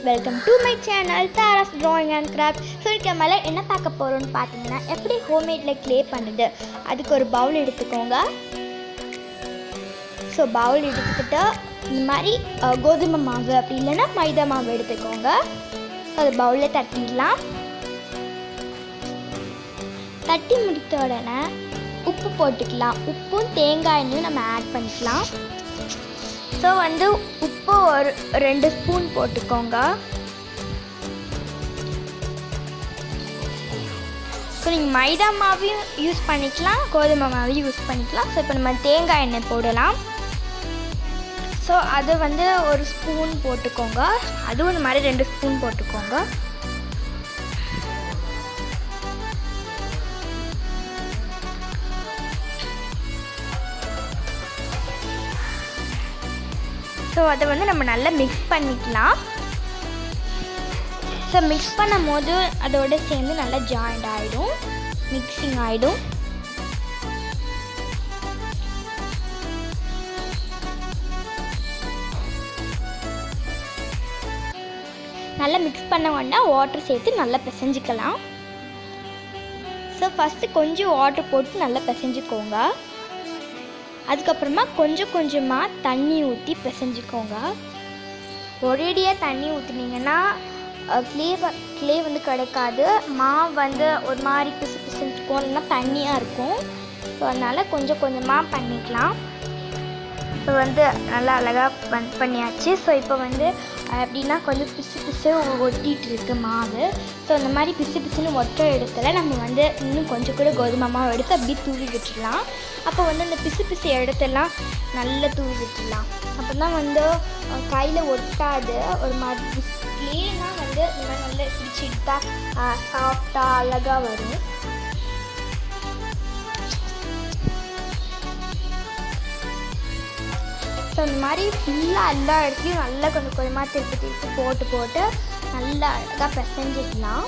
welcome to my channel Tara's drawing and craft so இதுக்கு மேலே என்ன பார்க்க போகிறோம்னு பார்த்தீங்கன்னா எப்படி ஹோம்மேடில் க்ளே பண்ணுது அதுக்கு ஒரு பவுல் எடுத்துக்கோங்க ஸோ பவுல் எடுத்துக்கிட்டு இந்த மாதிரி அஹ், கோதுமை மாவு அப்படி இல்லைன்னா மைதா மாவு எடுத்துக்கோங்க அது பவுலில் தட்டிடலாம் தட்டி முடித்த உடனே உப்பு போட்டுக்கலாம் உப்பும் தேங்காய் எண்ணெயும் நம்ம ஆட் பண்ணிக்கலாம் ஸோ வந்து உப்பு ஒரு ரெண்டு ஸ்பூன் போட்டுக்கோங்க ஸோ நீங்கள் மைதா மாவையும் யூஸ் பண்ணிக்கலாம் கோதுமை மாவையும் யூஸ் பண்ணிக்கலாம் ஸோ இப்போ நம்ம தேங்காய் எண்ணெய் போடலாம் ஸோ அது வந்து ஒரு ஸ்பூன் போட்டுக்கோங்க அதுவும் இந்த மாதிரி ரெண்டு ஸ்பூன் போட்டுக்கோங்க ஸோ அதை வந்து நம்ம நல்லா மிக்ஸ் பண்ணிக்கலாம் ஸோ மிக்ஸ் பண்ணும் போது அதோட சேர்ந்து நல்லா ஜாயிண்ட் ஆகிடும் மிக்சிங் ஆகிடும் நல்லா மிக்ஸ் பண்ண வேண்டாம் வாட்டர் சேர்த்து நல்லா பிசைஞ்சிக்கலாம் ஸோ ஃபஸ்ட்டு கொஞ்சம் வாட்டர் போட்டு நல்லா பிசைஞ்சிக்கோங்க அதுக்கப்புறமா கொஞ்சம் கொஞ்சமாக தண்ணி ஊற்றி பிசைஞ்சுக்கோங்க ஒரேடியாக தண்ணி ஊற்றுனீங்கன்னா க்ளே க்ளே வந்து கிடைக்காது மாவு வந்து ஒரு மாதிரி பிசு பிசுன்னு இருக்கும் இல்லைன்னா தண்ணியாக இருக்கும் ஸோ அதனால் கொஞ்சம் கொஞ்சமாக பண்ணிக்கலாம் இப்போ வந்து நல்லா அழகாக பண் பண்ணியாச்சு ஸோ இப்போ வந்து எப்படின்னா கொஞ்சம் பிசு பிசு ஒட்டிகிட்டு இருக்கு மாவு ஸோ இந்த மாதிரி பிசு பிசுன்னு ஒட்டுற இடத்துல நம்ம வந்து இன்னும் கொஞ்சம் கூட கோதுமை மாவு எடுத்து அப்படியே தூவி விட்டுடலாம் அப்போ வந்து அந்த பிசு பிசு இடத்தெல்லாம் நல்லா தூவி விட்டுடலாம் அப்போ தான் வந்து கையில் ஒட்டாது ஒரு மாதிரி க்ளீனாக வந்து இந்த மாதிரி நல்லா பிடிச்சிட்டா சாஃப்டாக அழகாக வரும் ஸோ இந்த மாதிரி ஃபுல்லாக எல்லா இடத்துலையும் நல்லா கொஞ்சம் கொஞ்சமாக திருப்பி திருப்பி போட்டு போட்டு நல்லா அழகாக பிசைஞ்சிடலாம்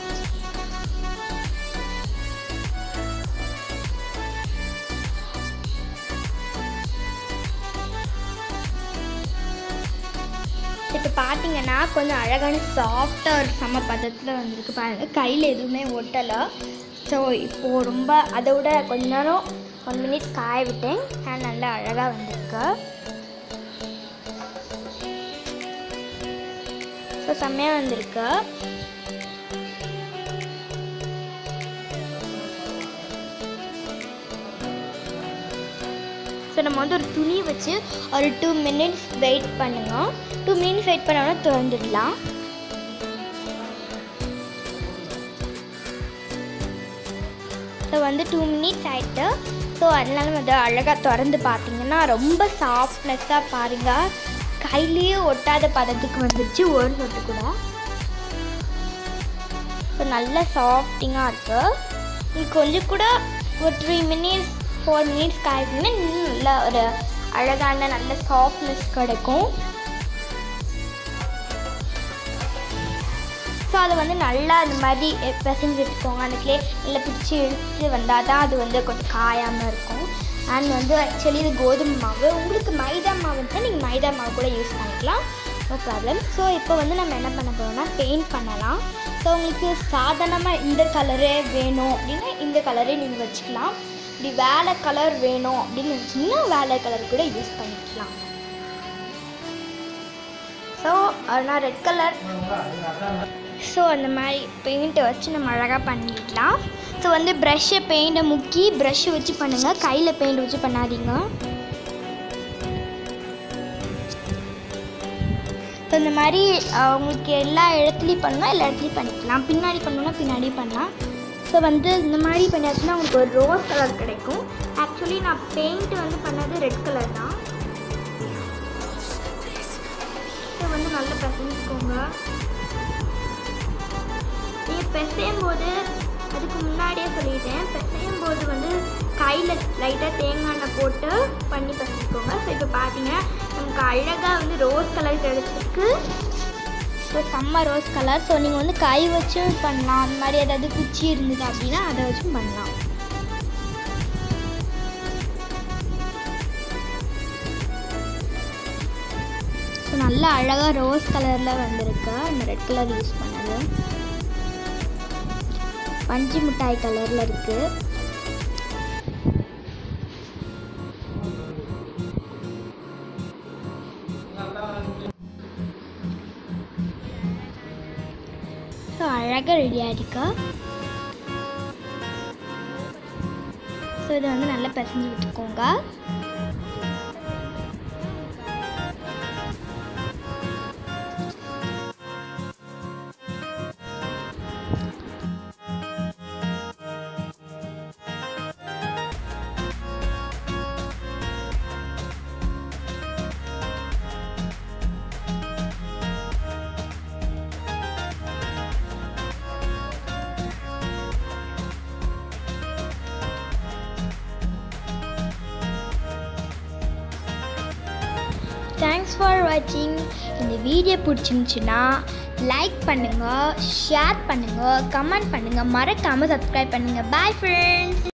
இப்போ பார்த்தீங்கன்னா கொஞ்சம் அழகான சாஃப்டாக ஒரு சம பதத்தில் வந்திருக்கு பாருங்கள் கையில் எதுவுமே ஒட்டலை ஸோ இப்போது ரொம்ப அதை விட கொஞ்ச நேரம் ஒன் மினிட் காய விட்டேன் ஹேண்ட் நல்லா அழகாக வந்திருக்கு ஸோ செம்மையாக வந்திருக்கு ஸோ நம்ம வந்து ஒரு துணி வச்சு ஒரு டூ மினிட்ஸ் வெயிட் பண்ணுங்க டூ மினிட்ஸ் வெயிட் பண்ணோன்னா திறந்துடலாம் ஸோ வந்து டூ மினிட்ஸ் ஆகிட்டு ஸோ அதனால வந்து அழகாக திறந்து பார்த்தீங்கன்னா ரொம்ப சாஃப்ட்னஸ்ஸாக பாருங்கள் கையிலேயே ஒட்டாத பதத்துக்கு வந்துருச்சு ஒரு சொட்டு கூட ஸோ நல்ல சாஃப்டிங்காக இருக்குது இது கொஞ்சம் கூட ஒரு த்ரீ மினிட்ஸ் ஃபோர் மினிட்ஸ் காய்ச்சிங்கன்னா இன்னும் நல்ல ஒரு அழகான நல்ல சாஃப்ட்னஸ் கிடைக்கும் ஸோ அதை வந்து நல்லா அந்த மாதிரி பிசைஞ்சு எடுத்துக்கோங்க அந்த க்ளே நல்லா பிடிச்சி எடுத்து வந்தால் தான் அது வந்து கொஞ்சம் காயாமல் இருக்கும் அண்ட் வந்து ஆக்சுவலி இது கோதுமை மாவு உங்களுக்கு மைதா மாவு இருந்தால் நீங்கள் மைதா மாவு கூட யூஸ் பண்ணிக்கலாம் நோ ப்ராப்ளம் ஸோ இப்போ வந்து நம்ம என்ன பண்ண போகிறோம்னா பெயிண்ட் பண்ணலாம் ஸோ உங்களுக்கு சாதாரணமாக இந்த கலரே வேணும் அப்படின்னா இந்த கலரே நீங்கள் வச்சுக்கலாம் இப்படி வேலை கலர் வேணும் அப்படின்னு நினச்சிங்கன்னா வேலை கலர் கூட யூஸ் பண்ணிக்கலாம் ஸோ நான் ரெட் கலர் ஸோ அந்த மாதிரி பெயிண்ட்டை வச்சு நம்ம அழகாக பண்ணிக்கலாம் ஸோ வந்து ப்ரஷ்ஷை பெயிண்ட்டை முக்கி ப்ரஷ்ஷை வச்சு பண்ணுங்கள் கையில் பெயிண்ட் வச்சு பண்ணாதீங்க ஸோ இந்த மாதிரி அஹ், உங்களுக்கு எல்லா இடத்துலையும் பண்ணால் எல்லா இடத்துலையும் பண்ணிக்கலாம் பின்னாடி பண்ணணும்னா பின்னாடி பண்ணலாம் ஸோ வந்து இந்த மாதிரி பண்ணியாச்சுன்னா உங்களுக்கு ஒரு ரோஸ் கலர் கிடைக்கும் ஆக்சுவலி நான் பெயிண்ட் வந்து பண்ணது ரெட் கலர் தான் ஸோ வந்து நல்லா பசங்கிக்கோங்க நீங்கள் பிசையும் போது அதுக்கு முன்னாடியே சொல்லிட்டேன் பிசையும் போது வந்து கையில் லைட்டாக தேங்காய் எண்ணெய் போட்டு பண்ணி பசிக்கோங்க ஸோ இப்போ பார்த்தீங்கன்னா நமக்கு அழகாக வந்து ரோஸ் கலர் கிடச்சிருக்கு ஸோ செம்ம ரோஸ் கலர் ஸோ நீங்கள் வந்து கை வச்சும் பண்ணலாம் அந்த மாதிரி ஏதாவது குச்சி இருந்தது அப்படின்னா அதை வச்சும் பண்ணலாம் ஸோ நல்லா நல்லா அழகாக ரோஸ் கலரில் வந்திருக்கு இந்த ரெட் கலர் யூஸ் பண்ணது பஞ்சு மிட்டாய் கலரில் இருக்குது ஸோ அழகாக ரெடியாக இருக்கா ஸோ இதை வந்து நல்லா பிசைஞ்சு விட்டுக்கோங்க தேங்க்ஸ் ஃபார் வாட்சிங் இந்த வீடியோ பிடிச்சிருந்துச்சுன்னா லைக் பண்ணுங்கள் ஷேர் பண்ணுங்கள் கமெண்ட் பண்ணுங்கள் மறக்காமல் சப்ஸ்கிரைப் பண்ணுங்கள் பாய் ஃப்ரெண்ட்ஸ்